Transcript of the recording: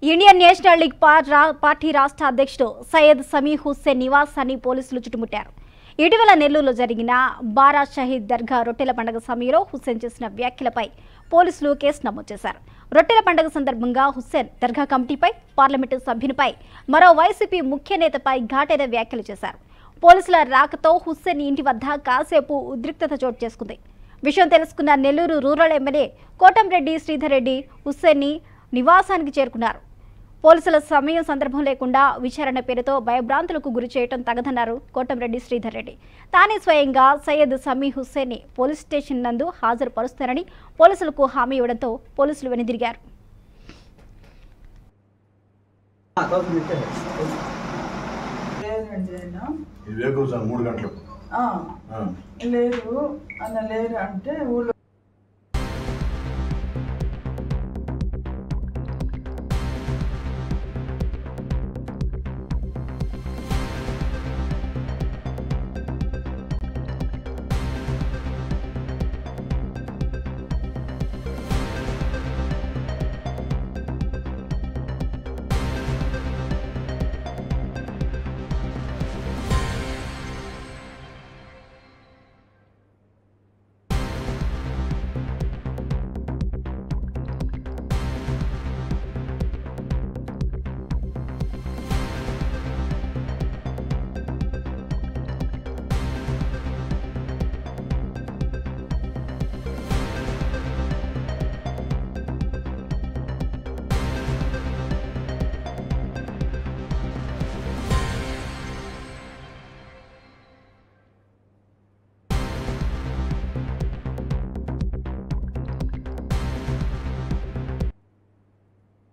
Indian national league పా- రా- party రాష్ట్ర అధ్యక్షుడు సయ్యద్ సమీ హుస్సేన్ నివాసాన్ని పోలీసులు చుట్టుముట్టారు ఇటీవల నెల్లూరులో జరిగిన బారా షహీద్ దర్గా రొట్టెల పండుగ సమయంలో హుస్సేన్ చేసిన వ్యాఖ్యలపై పోలీసులు కేసు నమోదు చేశారు రొట్టెల పండుగ సందర్భంగా హుస్సేన్ దర్గా కమిటీపై పార్లమెంటు సభ్యునిపై మరో వైసీపీ ముఖ్య నేతపై ఘాటైన వ్యాఖ్యలు చేశారు పోలీసుల రాకతో హుస్సేన్ ఇంటి వద్ద కాసేపు ఉద్రిక్తత చోటు చేసుకుంది విషయం తెలుసుకున్న నెల్లూరు రూరల్ ఎమ్మెల్యే కోటంరెడ్డి శ్రీధర్ రెడ్డి హుస్సేన్ని నివాసానికి చేరుకున్నారు పోలీసుల సమయం సందర్భం లేకుండా విచారణ పేరుతో భయభ్రాంతులకు గురి చేయడం తగదన్నారు కోటంరెడ్డి శ్రీధర్ రెడ్డి తానే స్వయంగా సయ్యద్ సమీ హుస్సేన్ని పోలీస్ స్టేషన్ నందు హాజరుపరుస్తారని పోలీసులకు హామీ ఇవ్వడంతో పోలీసులు వెనుదిరిగారు లేరండి ఆయన ఇది వేకువ సార్ మూడు గంటలకు ఆ, ఆ, లేరు అన్న లేరు అంటే ఊళ్ళో